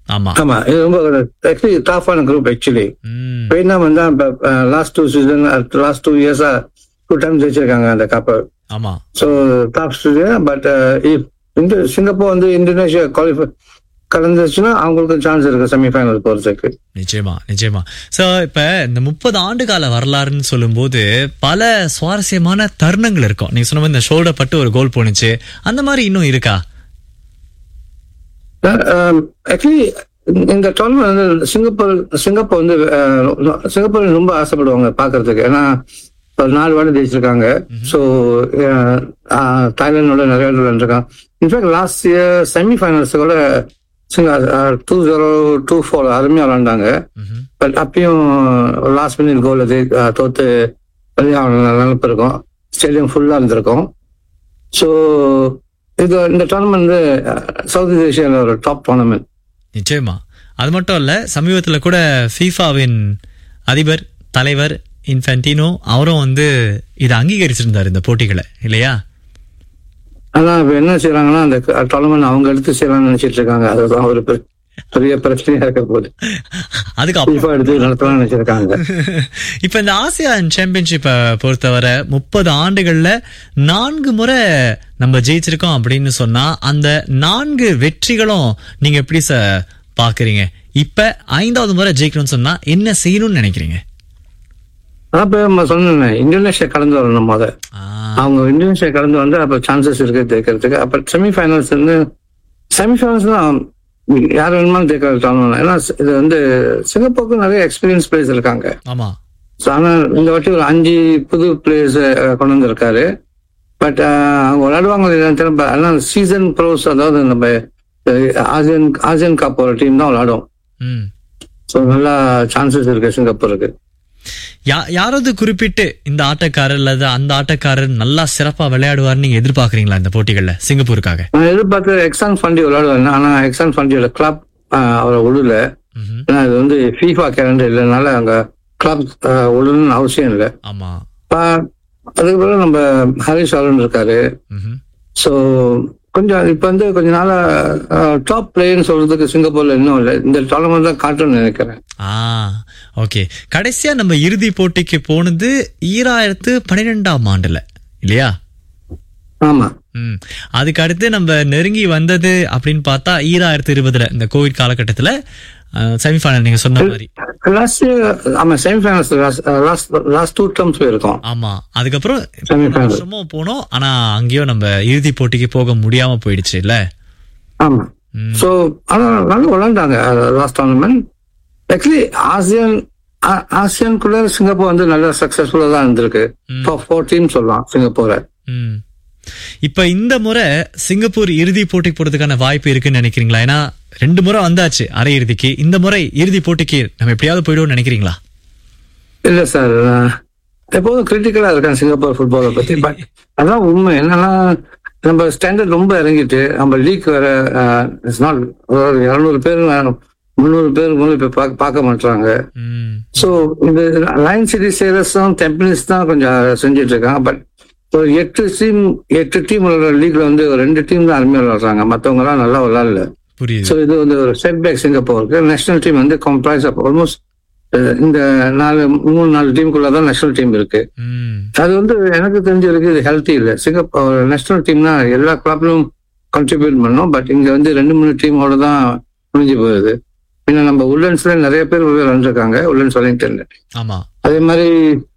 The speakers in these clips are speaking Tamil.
ஆமா ஆமா இது ரொம்ப ஆக்சுவலி டஃபான குரூப் ஆக்சுவலி ம் வியட்நாம் வந்து last two season last two இயர்ஸா டூ டைம்ஸ் ஜெயிச்சிருக்காங்க அந்த கப்பை ஆமா ஸோ டாப் பட் இந்த சிங்கப்பூர் வந்து இந்தோனேஷியா குவாலிஃபை கலந்துச்சுன்னா அவங்களுக்கு சான்ஸ் இருக்கு செமிஃபைனல் போறதுக்கு நிச்சயமா நிச்சயமா சோ இப்ப இந்த முப்பது ஆண்டு கால வரலாறுன்னு சொல்லும்போது பல சுவாரஸ்யமான தருணங்கள் இருக்கும் நீங்க சொன்ன மாதிரி இந்த ஷோல்டர் பட்டு ஒரு கோல் போனுச்சு அந்த மாதிரி இன்னும் இருக்கா ஆக்சுவலி இந்த டோர்னமெண்ட் வந்து சிங்கப்பூர் சிங்கப்பூர் வந்து அஹ், சிங்கப்பூர் ரொம்ப ஆசைப்படுவாங்க பாக்குறதுக்கு ஏன்னா ஒரு நாலு வாட்டி ஜெயிச்சிருக்காங்க ஸோ தாய்லாண்டோட நிறைய வாட்டி விளையாண்டுருக்காங்க இன்ஃபேக்ட் லாஸ்ட் இயர் செமிஃபைனல்ஸ் கூட டூ ஜீரோ டூ ஃபோர் அருமையாக விளாண்டாங்க ம்ஹும். பட் அப்பயும் லாஸ்ட் மினிட் கோல் அது அஹ், தோத்து வெளியாக நினப்பு இருக்கும் ஸ்டேடியம் ஃபுல்லாக இருந்திருக்கும் ஸோ இது இந்த டோர்னமெண்ட் வந்து சவுத் ஈஸ்ட் ஏஷியாவில் ஒரு டாப் டோர்னமெண்ட் நிச்சயமா அது மட்டும் இல்ல சமீபத்துல கூட ஃபீஃபாவின் அதிபர் தலைவர் இன்ஃபென்டினோ அவரும் வந்து இதை அங்கீகரிச்சிருந்தாரு இந்த போட்டிகளை இல்லையா ஆனா இப்ப என்ன செய்யறாங்கன்னா அந்த டோர்னமெண்ட் அவங்க எடுத்து செய்யலாம்னு நினைச்சிட்டு இருக்காங்க அதுதான் ஒரு பெ- பெரிய பிரச்சனையா இருக்க போகுது அதுக்கு அப்புறம் FIFA எடுத்து நடத்தலாம்னு நினைச்சிருக்காங்க இப்ப இந்த ஆசியான் சாம்பியன்ஷிப்பை பொறுத்தவரை முப்பது ஆண்டுகள்ல நான்கு முறை நம்ம ஜெயிச்சிருக்கோம் அப்படின்னு சொன்னா அந்த நான்கு வெற்றிகளும் நீங்க எப்படி சார் பாக்குறீங்க இப்ப ஐந்தாவது முறை ஜெயிக்கணும்னு சொன்னா என்ன செய்யணும்னு நினைக்கிறீங்க அதான் இப்ப நம்ம சொன்னேன் இந்தோனேஷியா கலந்து வரணும் முத ஆ, அவங்க இந்தோனேஷியா கலந்து வந்து அப்ப சான்சஸ் இருக்கு ஜெயிக்கிறதுக்கு அப்ப செமிஃபைனல்ஸ் வந்து செமிஃபைனல்ஸ் தான் யார் வேணுமாலும் ஜெயிக்கிற டோர்னமெண்ட் ஏன்னா இது வந்து சிங்கப்பூருக்கு நிறைய எக்ஸ்பீரியன்ஸ் பிளேயர்ஸ் இருக்காங்க ஆமா So, ஆனா இந்த வாட்டி ஒரு அஞ்சு புது பிளேயர்ஸ் கொண்டு வந்திருக்காரு பட் அவங்க விளையாடுவாங்க இல்லையான்னு தெரியல but ஆனா சீசன் ப்ரோஸ் அதாவது நம்ம அஹ், ஆசியன் ஆசியன் கப் ஒரு டீம் தான் விளையாடும் ம் ஸோ நல்லா சான்சஸ் இருக்கு சிங்கப்பூருக்கு யா- யாராவது குறிப்பிட்டு இந்த ஆட்டக்காரர் அல்லது அந்த ஆட்டக்காரர் நல்லா சிறப்பா விளையாடுவார்னு நீங்க எதிர்பார்க்கறீங்களா இந்த போட்டிகள்ல சிங்கப்பூருக்காக நான் எதிர்பார்த்து எக்ஸான் ஃபண்டி விளையாடுவேன் ஆனா எக்ஸான் ஃபண்டியோட கிளப் அவரை விடல ம்ஹும். ஏன்னா இது வந்து ஃபீஃபா கேலண்டர் இல்லைனால அங்க கிளப் விடணும்னு அவசியம் இல்லை ஆமா அதுக்கு பிறகு நம்ம ஹரிஷ் அருண் இருக்காரு ம்ஹும். ஸோ கொஞ்சம் இப்ப வந்து கொஞ்ச நாளா டாப் பிளேயர்னு சொல்றதுக்கு சிங்கப்பூர்ல இன்னும் இல்லை இந்த டோர்னமெண்ட் தான் காட்டுன்னு நினைக்கிறேன் ஆ ஓகே கடைசியா நம்ம இறுதி போட்டிக்கு போனது ஈராயிரத்து பன்னிரெண்டாம் ஆண்டுல இல்லையா ஆமா ம் அதுக்கு அடுத்து நம்ம நெருங்கி வந்தது அப்படின்னு பார்த்தா ஈராயிரத்து இருபதுல இந்த கோவிட் காலகட்டத்துல செமிஃபைனல் நீங்க சொன்ன மாதிரி லாஸ்ட் ஆமா semifinals last last two terms போயிருக்கோம் ஆமா அதுக்கப்புறம் Semi-final. வருஷமும் போனோம் ஆனா அங்கேயும் நம்ம இறுதி போட்டிக்கு போக முடியாம போயிடுச்சு இல்ல ஆமா ம். ஸோ ஆனா நல்லா விளையாண்டாங்க லாஸ்ட் டோர்னமெண்ட் ஆக்சுவலி ஆசியன் ஆ- ஆசியானுக்குள்ள சிங்கப்பூர் வந்து நல்லா சக்சஸ்ஃபுல்லா தான் இருந்திருக்கு டாப் ஃபோர் டீம் சொல்லலாம் சிங்கப்பூரை ம். இப்ப இந்த முறை சிங்கப்பூர் இறுதி போட்டிக்கு போறதுக்கான வாய்ப்பு இருக்குன்னு நினைக்கிறீங்களா ஏன்னா ரெண்டு முறை வந்தாச்சு அரை இறுதிக்கு இந்த முறை இறுதி போட்டிக்கு நம்ம எப்படியாவது போயிடுவோம்னு நினைக்கிறீங்களா இல்ல சார் எப்போதும் கிரிட்டிக்கலா இருக்கேன் சிங்கப்பூர் ஃபுட்பாலை பத்தி பட் அதான் உண்மை என்னன்னா நம்ம ஸ்டாண்டர்ட் ரொம்ப இறங்கிட்டு நம்ம லீக் வேற இட்ஸ் நாட் இரநூறு பேர் முந்நூறு பேர் மூலம் இப்ப பார்க்க- பார்க்க மாட்டாங்க ம். ஸோ இந்த லைன் சிட்டி சேலர்ஸும் டெம்பனிஸ் தான் கொஞ்சம் செஞ்சுட்டு இருக்காங்க பட் ஒரு எட்டு டீம் எட்டு டீம் விளையாடுற லீக்ல வந்து ஒரு ரெண்டு டீம் தான் அருமையாக விளையாடுறாங்க மற்றவங்க எல்லாம் நல்லா விளையாடல புரியுது ஸோ இது வந்து ஒரு செட் பேக் சிங்கப்பூருக்கு நேஷனல் டீம் வந்து கம்ப்ரைஸ் ஆஃப் ஆல்மோஸ்ட் இந்த நாலு மூணு நாலு டீமுக்குள்ள தான் நேஷனல் டீம் இருக்கு ம். அது வந்து எனக்கு தெரிஞ்ச வரைக்கும் இது ஹெல்த்தி இல்லை சிங்கப்பூர் நேஷனல் டீம்னா எல்லா கிளப்லும் கான்ட்ரிபியூட் பண்ணோம் பட் இங்க வந்து ரெண்டு மூணு டீமோட தான் முடிஞ்சு போகுது பின்ன நம்ம உல்லன்ஸ்ல நிறைய பேர் விளையாண்டுருக்காங்க உல்லன்ஸ் வெலிங்டன்ல ஆமா அதே மாதிரி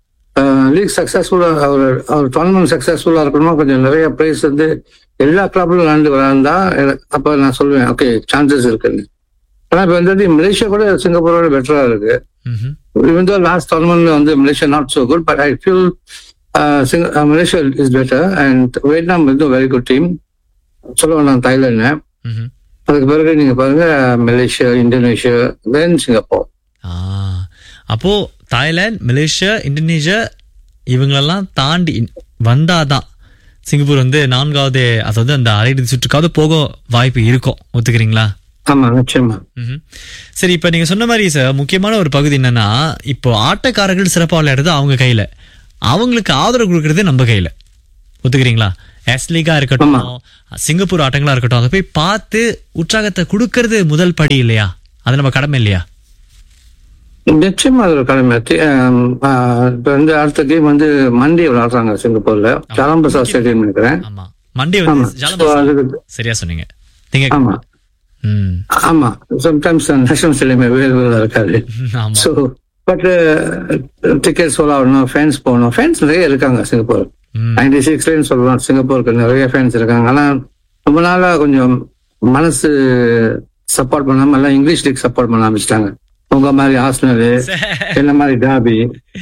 லீக் சக்சஸ்ஃபுல்லா ஒரு ஒரு டோர்னமெண்ட் சக்சஸ்ஃபுல்லா இருக்கணுமா கொஞ்சம் நிறைய பிரைஸ் வந்து எல்லா கிளப்லும் விளையாண்டு விளையாண்டா எனக்கு- அப்ப நான் சொல்லுவேன் ஓகே சான்சஸ் இருக்குன்னு ஆனா இப்ப வந்து மலேசியா கூட சிங்கப்பூரோட பெட்டரா இருக்கு ம்ஹும். even though last tournament வந்து Malaysia not so good but I feel uh, Sing- uh, Malaysia is better and Vietnam is a very good team சொல்ல வேண்டாம் தாய்லாந்து ம்ஹும். அதுக்கு பிறகு நீங்க பாருங்க மலேசியா இந்தோனேஷியா தென் சிங்கப்பூர் ஆ அப்போ தாய்லாந்து மலேசியா இந்தோனேஷியா இவங்களெல்லாம் தாண்டி வந்தாதான் சிங்கப்பூர் வந்து நான்காவது அதாவது அந்த அரையிறுதி சுற்றுக்காவது போக வாய்ப்பு இருக்கும் ஒத்துக்கிறீங்களா ஆமா நிச்சயமா ம்ஹும். சரி இப்ப நீங்க சொன்ன மாதிரி சார் முக்கியமான ஒரு பகுதி என்னன்னா இப்போ ஆட்டக்காரர்கள் சிறப்பா விளையாடுறது அவங்க கையில அவங்களுக்கு ஆதரவு கொடுக்கறது நம்ம கையில ஒத்துக்கிறீங்களா எஸ் லீகா இருக்கட்டும் சிங்கப்பூர் ஆட்டங்களா இருக்கட்டும் அதை போய் பார்த்து உற்சாகத்தை கொடுக்கறது முதல் படி இல்லையா அது நம்ம கடமை இல்லையா நிச்சயமா அது ஒரு கடமை தி- ஆம், ஆ, இப்ப வந்து அடுத்த கேம் வந்து மண்டே விளையாடுறாங்க சிங்கப்பூர்ல ஜாலம்பசா ஸ்டேடியம் நினைக்கிறேன் ஆமா மண்டே ஆமா வந்து So, ஜாலம்பசா. அதுக்கு சரியா சொன்னீங்க திங்க ஆமா ம் ஆமா சம்டைம்ஸ் நேஷனல் ஸ்டேடியம் அவைலபிள் இருக்காது ஆமா ஸோ பட் டிக்கெட் சொல்லணும் ஃபேன்ஸ் போகணும் ஃபேன்ஸ் நிறைய இருக்காங்க சிங்கப்பூர் ம் நைன்டி சிக்ஸ்லேன்னு சொல்லலாம் சிங்கப்பூருக்கு நிறைய ஃபேன்ஸ் இருக்காங்க ஆனா ரொம்ப நாளா கொஞ்சம் மனசு சப்போர்ட் பண்ணாம எல்லாம் இங்கிலீஷ் லீக் சப்போர்ட் பண்ண ஆரம்பிச்சிட்டாங்க உங்க மாதிரி ஆஸ்னல் என்ன மாதிரி டாபி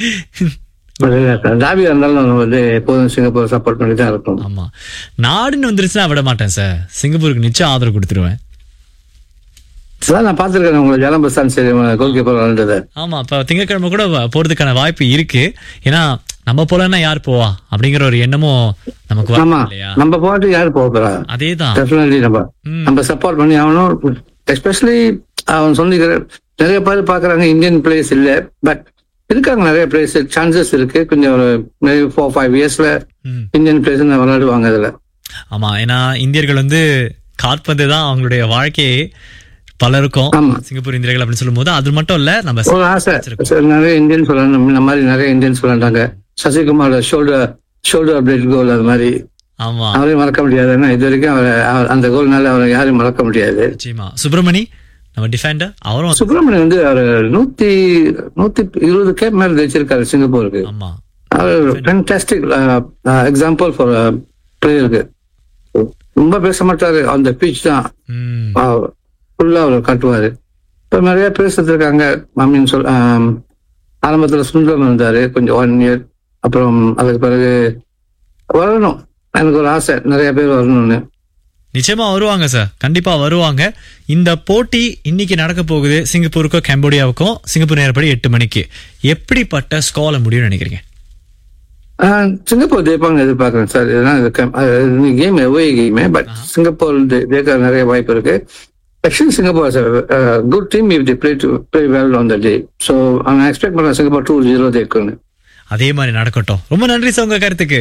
டாபி இருந்தாலும் நம்ம வந்து எப்போதும் சிங்கப்பூர் சப்போர்ட் பண்ணி தான் இருக்கும் ஆமா நாடுன்னு வந்துருச்சுன்னா விட மாட்டேன் சார் சிங்கப்பூருக்கு நிச்சயம் ஆதரவு கொடுத்துருவேன் சார் நான் பார்த்துருக்கேன் உங்களை ஜலம்பஸ்தான் சரி கோல் கீப்பர் விளாண்டது ஆமா இப்ப திங்கட்கிழமை கூட வ- போறதுக்கான வாய்ப்பு இருக்கு ஏன்னா நம்ம போலன்னா யார் போவா அப்படிங்கிற ஒரு எண்ணமும் நமக்கு வரும் ஆமா இல்லையா நம்ம போட்டு யாரு போக போறா அதேதான் டெஃபினெட்லி நம்ம ம். நம்ம சப்போர்ட் பண்ணி ஆகணும் எஸ்பெஷலி அவன் சொல்லிக்கிற நிறைய பேர் பாக்குறாங்க இந்தியன் பிளேயர்ஸ் இல்ல பட் இருக்காங்க நிறைய பிளேயர்ஸ் சான்சஸ் இருக்கு கொஞ்சம் ஒரு ஃபோர் ஃபைவ் இயர்ஸ்ல ம். இந்தியன் பிளேயர்ஸ் விளையாடுவாங்க இதுல ஆமா ஏன்னா இந்தியர்கள் வந்து காற்பந்து தான் அவங்களுடைய வாழ்க்கையே பலருக்கும் ஆமா. சிங்கப்பூர் இந்தியர்கள் அப்படின்னு சொல்லும்போது அது மட்டும் இல்ல நம்ம ஒரு ஆசை வச்சிருக்கோம். சரி, நிறைய இந்தியன்ஸ் விளையாடணும் இந்த மாதிரி நிறைய இந்தியன்ஸ் விளையாண்டாங்க Sasikumar shoulder shoulder update goal அது மாதிரி ஆமா அவரையும் மறக்க முடியாது ஏன்னா இது வரைக்கும் அவரை அவர் அந்த கோல்னால அவரை யாரையும் மறக்க முடியாது நிச்சயமா சுப்பிரமணி நம்ம டிஃபெண்டர் அவரும் சுப்பிரமணியம் வந்து அவர் நூத்தி நூத்தி இருபது கேப் மேல ஜெயிச்சிருக்காரு சிங்கப்பூருக்கு ஆமா அவர் ஃபேன்டாஸ்டிக் எக்ஸாம்பிள் ஃபார் பிளேயருக்கு ரொம்ப பேச மாட்டாரு அந்த பீச் தான் ம் ஃபுல்லா அவர் காட்டுவாரு இப்ப நிறைய பேசுறது இருக்காங்க ஐ மீன் சொல் ஆம், ஆரம்பத்துல சுந்தரம் இருந்தாரு கொஞ்சம் ஒன் இயர் அப்புறம் அதுக்கு பிறகு வரணும் எனக்கு ஒரு ஆசை நிறைய பேர் வரணும்னு நிச்சயமா வருவாங்க சார் கண்டிப்பா வருவாங்க இந்த போட்டி இன்னைக்கு நடக்க போகுது சிங்கப்பூருக்கும் கம்போடியாவுக்கும் சிங்கப்பூர் நேரப்படி எட்டு மணிக்கு எப்படிப்பட்ட ஸ்கோல முடியும்னு நினைக்கிறீங்க ஆஹ், சிங்கப்பூர் ஜெயிப்பாங்க எதிர்பார்க்கறேன் சார் ஏன்னா கேம் எவ்வே கேமே பட் சிங்கப்பூர் ஜெ- ஜெயிக்க நிறைய வாய்ப்பு இருக்கு actually Singapore good team if they play to play well on the day so அவன் எக்ஸ்பெக்ட் பண்ண சிங்கப்பூர் டூ ஜீரோ ஜெயிக்கும்னு அதே மாதிரி நடக்கட்டும் ரொம்ப நன்றி சார் உங்க கருத்துக்கு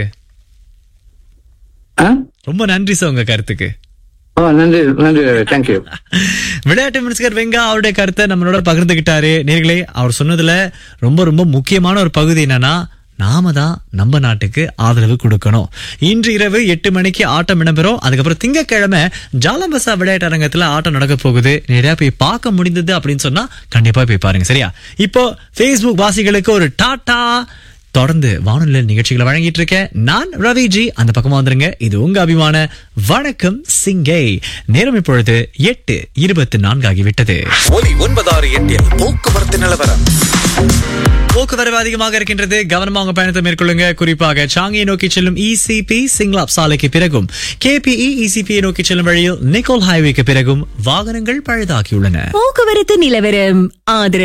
ஆ ரொம்ப நன்றி சார் உங்க கருத்துக்கு ஓ நன்றி நன்றி தேங்க்யூ விளையாட்டு மினிஸ்டர் வெங்கா அவருடைய கருத்தை நம்மளோட பகிர்ந்துகிட்டாரு நேர்களே அவர் சொன்னதுல ரொம்ப ரொம்ப முக்கியமான ஒரு பகுதி என்னன்னா நாம தான் நம்ம நாட்டுக்கு ஆதரவு கொடுக்கணும் இன்று இரவு எட்டு மணிக்கு ஆட்டம் இடம்பெறும் அதுக்கப்புறம் திங்கட்கிழமை ஜாலம்பசா விளையாட்டு அரங்கத்துல ஆட்டம் நடக்க போகுது நிறைய போய் பார்க்க முடிந்தது அப்படின்னு சொன்னா கண்டிப்பா போய் பாருங்க சரியா இப்போ Facebook வாசிகளுக்கு ஒரு டாடா தொடர்ந்து வானொலி நிகழ்ச்சிகளை வழங்கிட்டு இருக்கேன் நான் ரவிஜி அந்த பக்கமா வந்துருங்க இது உங்க அபிமான வணக்கம் சிங்கை நேரம் இப்பொழுது எட்டு இருபத்தி நான்கு ஆகிவிட்டது ஒலி ஒன்பதாறு எட்டில் போக்குவரத்து நிலவரம் போக்குவரவு அதிகமாக இருக்கின்றது கவனமாக உங்க பயணத்தை மேற்கொள்ளுங்க குறிப்பாக சாங்கியை நோக்கி செல்லும் இசிபி சிங்லாப் சாலைக்கு பிறகும் கேபிஇ இசிபியை நோக்கி செல்லும் வழியில் நிக்கோல் ஹைவேக்கு பிறகும் வாகனங்கள் பழுதாகியுள்ளன போக்குவரத்து நிலவரம் ஆதரவு